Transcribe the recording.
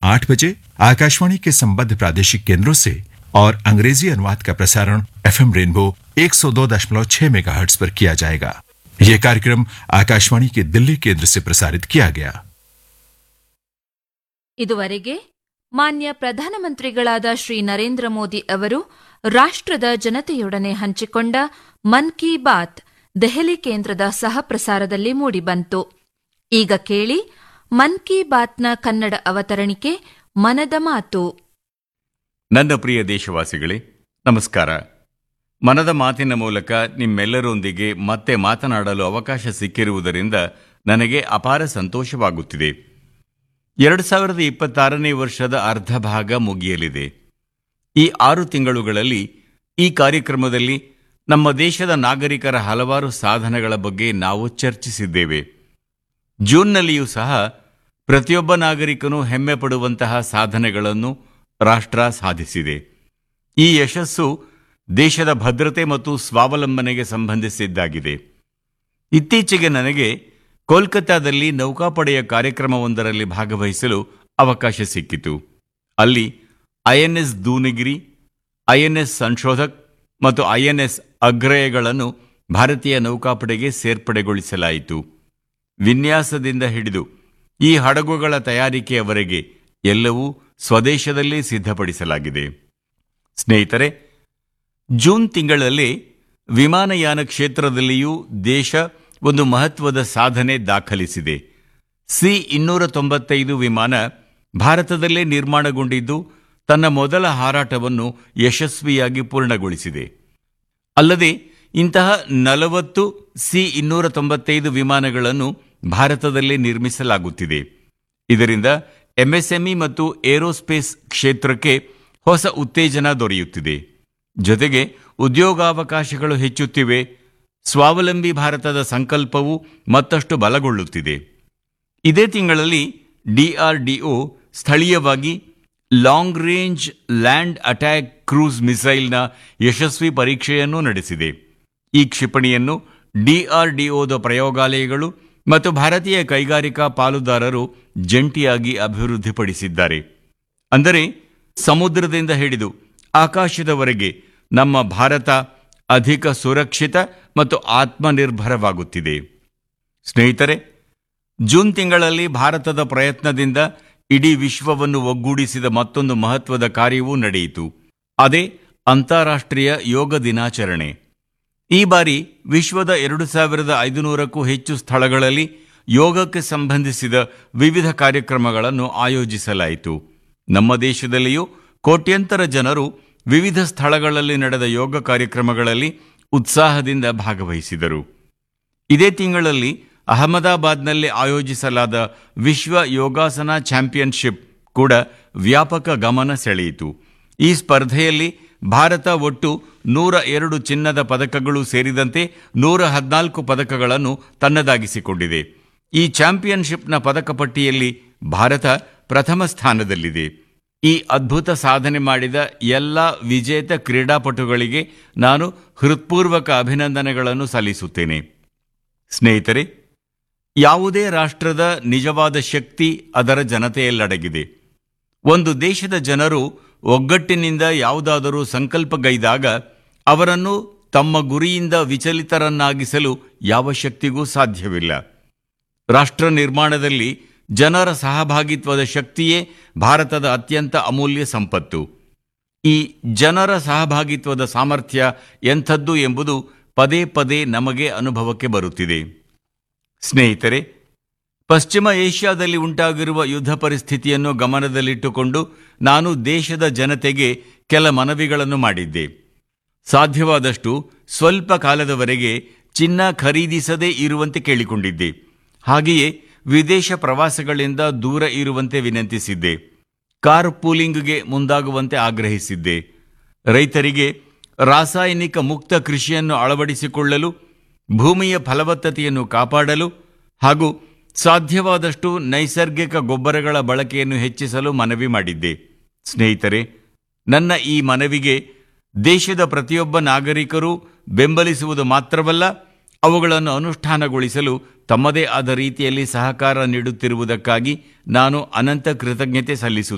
आठ बजे आकाशवाणी के संबद्ध प्रादेशिक केंद्रों से और अंग्रेजी अनुवाद का प्रसारण एफएम रेनबो 102.6 मेगाहर्ट्ज पर किया जाएगा यह कार्यक्रम आकाशवाणी के दिल्ली केंद्र से प्रसारित किया गया ಇದುವರೆಗೆ ಮಾನ್ಯ ಪ್ರಧಾನಮಂತ್ರಿಗಳಾದ ಶ್ರೀ ನರೇಂದ್ರ ಮೋದಿ ಅವರು ರಾಷ್ಟ್ರದ ಜನತೆಯೊಡನೆ ಹಂಚಿಕೊಂಡ ಮನ್ ಕಿ ಬಾತ್ ದೆಹಲಿ ಕೇಂದ್ರದ ಸಹ ಪ್ರಸಾರದಲ್ಲಿ ಮೂಡಿಬಂತು ಈಗ ಕೇಳಿ ಮನ್ ಕಿ ಬಾತ್ನ ಕನ್ನಡ ಅವತರಣಿಕೆ ಮನದ ಮಾತು ನನ್ನ ಪ್ರಿಯ ದೇಶವಾಸಿಗಳೇ ನಮಸ್ಕಾರ ಮನದ ಮಾತಿನ ಮೂಲಕ ನಿಮ್ಮೆಲ್ಲರೊಂದಿಗೆ ಮತ್ತೆ ಮಾತನಾಡಲು ಅವಕಾಶ ಸಿಕ್ಕಿರುವುದರಿಂದ ನನಗೆ ಅಪಾರ ಸಂತೋಷವಾಗುತ್ತಿದೆ ಎರಡು ಸಾವಿರದ ಇಪ್ಪತ್ತಾರನೇ ವರ್ಷದ ಅರ್ಧ ಭಾಗ ಮುಗಿಯಲಿದೆ ಈ ಆರು ತಿಂಗಳುಗಳಲ್ಲಿ ಈ ಕಾರ್ಯಕ್ರಮದಲ್ಲಿ ನಮ್ಮ ದೇಶದ ನಾಗರಿಕರ ಹಲವಾರು ಸಾಧನೆಗಳ ಬಗ್ಗೆ ನಾವು ಚರ್ಚಿಸಿದ್ದೇವೆ ಜೂನ್ನಲ್ಲಿಯೂ ಸಹ ಪ್ರತಿಯೊಬ್ಬ ನಾಗರಿಕನೂ ಹೆಮ್ಮೆ ಪಡುವಂತಹ ಸಾಧನೆಗಳನ್ನು ರಾಷ್ಟ್ರ ಸಾಧಿಸಿದೆ ಈ ಯಶಸ್ಸು ದೇಶದ ಭದ್ರತೆ ಮತ್ತು ಸ್ವಾವಲಂಬನೆಗೆ ಸಂಬಂಧಿಸಿದ್ದಾಗಿದೆ ಇತ್ತೀಚೆಗೆ ನನಗೆ ಕೋಲ್ಕತ್ತಾದಲ್ಲಿ ನೌಕಾಪಡೆಯ ಕಾರ್ಯಕ್ರಮವೊಂದರಲ್ಲಿ ಭಾಗವಹಿಸಲು ಅವಕಾಶ ಸಿಕ್ಕಿತು ಅಲ್ಲಿ ಐಎನ್ಎಸ್ ದೂನಿಗಿರಿ ಐಎನ್ಎಸ್ ಸಂಶೋಧಕ್ ಮತ್ತು ಐಎನ್ಎಸ್ ಅಗ್ರಯಗಳನ್ನು ಭಾರತೀಯ ನೌಕಾಪಡೆಗೆ ಸೇರ್ಪಡೆಗೊಳಿಸಲಾಯಿತು ವಿನ್ಯಾಸದಿಂದ ಹಿಡಿದು ಈ ಹಡಗುಗಳ ತಯಾರಿಕೆಯವರೆಗೆ ಎಲ್ಲವೂ ಸ್ವದೇಶದಲ್ಲೇ ಸಿದ್ಧಪಡಿಸಲಾಗಿದೆ ಸ್ನೇಹಿತರೆ ಜೂನ್ ತಿಂಗಳಲ್ಲಿ ವಿಮಾನಯಾನ ಕ್ಷೇತ್ರದಲ್ಲಿಯೂ ದೇಶ ಒಂದು ಮಹತ್ವದ ಸಾಧನೆ ದಾಖಲಿಸಿದೆ ಸಿ ಇನ್ನೂರ ತೊಂಬತ್ತೈದು ವಿಮಾನ ಭಾರತದಲ್ಲೇ ನಿರ್ಮಾಣಗೊಂಡಿದ್ದು ತನ್ನ ಮೊದಲ ಹಾರಾಟವನ್ನು ಯಶಸ್ವಿಯಾಗಿ ಪೂರ್ಣಗೊಳಿಸಿದೆ ಅಲ್ಲದೆ ಇಂತಹ ನಲವತ್ತು ಸಿ ಇನ್ನೂರ ತೊಂಬತ್ತೈದು ವಿಮಾನಗಳನ್ನು ಭಾರತದಲ್ಲೇ ನಿರ್ಮಿಸಲಾಗುತ್ತಿದೆ ಇದರಿಂದ ಎಂಎಸ್ಎಂಇ ಮತ್ತು ಏರೋಸ್ಪೇಸ್ ಕ್ಷೇತ್ರಕ್ಕೆ ಹೊಸ ಉತ್ತೇಜನ ದೊರೆಯುತ್ತಿದೆ ಜೊತೆಗೆ ಉದ್ಯೋಗಾವಕಾಶಗಳು ಹೆಚ್ಚುತ್ತಿವೆ ಸ್ವಾವಲಂಬಿ ಭಾರತದ ಸಂಕಲ್ಪವು ಮತ್ತಷ್ಟು ಬಲಗೊಳ್ಳುತ್ತಿದೆ ಇದೇ ತಿಂಗಳಲ್ಲಿ ಡಿಆರ್ಡಿಒ ಸ್ಥಳೀಯವಾಗಿ long range land attack cruise ಮಿಸೈಲ್ನ ಯಶಸ್ವಿ ಪರೀಕ್ಷೆಯನ್ನು ನಡೆಸಿದೆ ಈ ಕ್ಷಿಪಣಿಯನ್ನು ಡಿಆರ್ಡಿಒದ ಪ್ರಯೋಗಾಲಯಗಳು ಮತ್ತು ಭಾರತೀಯ ಕೈಗಾರಿಕಾ ಪಾಲುದಾರರು ಜಂಟಿಯಾಗಿ ಅಭಿವೃದ್ಧಿಪಡಿಸಿದ್ದಾರೆ ಅಂದರೆ ಸಮುದ್ರದಿಂದ ಹಿಡಿದು ಆಕಾಶದವರೆಗೆ ನಮ್ಮ ಭಾರತ ಅಧಿಕ ಸುರಕ್ಷಿತ ಮತ್ತು ಆತ್ಮನಿರ್ಭರವಾಗುತ್ತಿದೆ ಸ್ನೇಹಿತರೆ ಜೂನ್ ತಿಂಗಳಲ್ಲಿ ಭಾರತದ ಪ್ರಯತ್ನದಿಂದ ಇಡೀ ವಿಶ್ವವನ್ನು ಒಗ್ಗೂಡಿಸಿದ ಮತ್ತೊಂದು ಮಹತ್ವದ ಕಾರ್ಯವೂ ನಡೆಯಿತು ಅದೇ ಅಂತಾರಾಷ್ಟ್ರೀಯ ಯೋಗ ದಿನಾಚರಣೆ ಈ ಬಾರಿ ವಿಶ್ವದ ಎರಡು ಸಾವಿರದ ಐದುನೂರಕ್ಕೂ ಹೆಚ್ಚು ಸ್ಥಳಗಳಲ್ಲಿ ಯೋಗಕ್ಕೆ ಸಂಬಂಧಿಸಿದ ವಿವಿಧ ಕಾರ್ಯಕ್ರಮಗಳನ್ನು ಆಯೋಜಿಸಲಾಯಿತು ನಮ್ಮ ದೇಶದಲ್ಲಿಯೂ ಕೋಟ್ಯಂತರ ಜನರು ವಿವಿಧ ಸ್ಥಳಗಳಲ್ಲಿ ನಡೆದ ಯೋಗ ಕಾರ್ಯಕ್ರಮಗಳಲ್ಲಿ ಉತ್ಸಾಹದಿಂದ ಭಾಗವಹಿಸಿದರು ಇದೇ ತಿಂಗಳಲ್ಲಿ ಅಹಮದಾಬಾದ್ನಲ್ಲಿ ಆಯೋಜಿಸಲಾದ ವಿಶ್ವ ಯೋಗಾಸನ ಚಾಂಪಿಯನ್ಶಿಪ್ ಕೂಡ ವ್ಯಾಪಕ ಗಮನ ಸೆಳೆಯಿತು ಈ ಸ್ಪರ್ಧೆಯಲ್ಲಿ ಭಾರತ ಒಟ್ಟು ನೂರ ಎರಡು ಚಿನ್ನದ ಪದಕಗಳು ಸೇರಿದಂತೆ ನೂರ ಹದಿನಾಲ್ಕು ಪದಕಗಳನ್ನು ತನ್ನದಾಗಿಸಿಕೊಂಡಿದೆ ಈ ಚಾಂಪಿಯನ್ಶಿಪ್ನ ಪದಕ ಪಟ್ಟಿಯಲ್ಲಿ ಭಾರತ ಪ್ರಥಮ ಸ್ಥಾನದಲ್ಲಿದೆ ಈ ಅದ್ಭುತ ಸಾಧನೆ ಮಾಡಿದ ಎಲ್ಲ ವಿಜೇತ ಕ್ರೀಡಾಪಟುಗಳಿಗೆ ನಾನು ಹೃತ್ಪೂರ್ವಕ ಅಭಿನಂದನೆಗಳನ್ನು ಸಲ್ಲಿಸುತ್ತೇನೆ ಸ್ನೇಹಿತರೆ ಯಾವುದೇ ರಾಷ್ಟ್ರದ ನಿಜವಾದ ಶಕ್ತಿ ಅದರ ಜನತೆಯಲ್ಲಡಗಿದೆ ಒಂದು ದೇಶದ ಜನರು ಒಗ್ಗಟ್ಟಿನಿಂದ ಯಾವುದಾದರೂ ಸಂಕಲ್ಪಗೈದಾಗ ಅವರನ್ನು ತಮ್ಮ ಗುರಿಯಿಂದ ವಿಚಲಿತರನ್ನಾಗಿಸಲು ಯಾವ ಶಕ್ತಿಗೂ ಸಾಧ್ಯವಿಲ್ಲ ರಾಷ್ಟ್ರ ನಿರ್ಮಾಣದಲ್ಲಿ ಜನರ ಸಹಭಾಗಿತ್ವದ ಶಕ್ತಿಯೇ ಭಾರತದ ಅತ್ಯಂತ ಅಮೂಲ್ಯ ಸಂಪತ್ತು ಈ ಜನರ ಸಹಭಾಗಿತ್ವದ ಸಾಮರ್ಥ್ಯ ಎಂಥದ್ದು ಎಂಬುದು ಪದೇ ಪದೇ ನಮಗೆ ಅನುಭವಕ್ಕೆ ಬರುತ್ತಿದೆ ಸ್ನೇಹಿತರೆ ಪಶ್ಚಿಮ ಏಷ್ಯಾದಲ್ಲಿ ಉಂಟಾಗಿರುವ ಯುದ್ಧ ಪರಿಸ್ಥಿತಿಯನ್ನು ಗಮನದಲ್ಲಿಟ್ಟುಕೊಂಡು ನಾನು ದೇಶದ ಜನತೆಗೆ ಕೆಲ ಮನವಿಗಳನ್ನು ಮಾಡಿದ್ದೆ ಸಾಧ್ಯವಾದಷ್ಟು ಸ್ವಲ್ಪ ಕಾಲದವರೆಗೆ ಚಿನ್ನ ಖರೀದಿಸದೇ ಇರುವಂತೆ ಕೇಳಿಕೊಂಡಿದ್ದೆ ಹಾಗೆಯೇ ವಿದೇಶ ಪ್ರವಾಸಗಳಿಂದ ದೂರ ಇರುವಂತೆ ವಿನಂತಿಸಿದ್ದೆ ಕಾರ್ ಪೂಲಿಂಗ್ಗೆ ಮುಂದಾಗುವಂತೆ ಆಗ್ರಹಿಸಿದ್ದೆ ರೈತರಿಗೆ ರಾಸಾಯನಿಕ ಮುಕ್ತ ಕೃಷಿಯನ್ನು ಅಳವಡಿಸಿಕೊಳ್ಳಲು ಭೂಮಿಯ ಫಲವತ್ತತೆಯನ್ನು ಕಾಪಾಡಲು ಹಾಗೂ ಸಾಧ್ಯವಾದಷ್ಟು ನೈಸರ್ಗಿಕ ಗೊಬ್ಬರಗಳ ಬಳಕೆಯನ್ನು ಹೆಚ್ಚಿಸಲು ಮನವಿ ಮಾಡಿದ್ದೆ ಸ್ನೇಹಿತರೆ ನನ್ನ ಈ ಮನವಿಗೆ ದೇಶದ ಪ್ರತಿಯೊಬ್ಬ ನಾಗರಿಕರು ಬೆಂಬಲಿಸುವುದು ಮಾತ್ರವಲ್ಲ ಅವುಗಳನ್ನು ಅನುಷ್ಠಾನಗೊಳಿಸಲು ತಮ್ಮದೇ ಆದ ರೀತಿಯಲ್ಲಿ ಸಹಕಾರ ನೀಡುತ್ತಿರುವುದಕ್ಕಾಗಿ ನಾನು ಅನಂತ ಕೃತಜ್ಞತೆ ಸಲ್ಲಿಸುತ್ತೇನೆ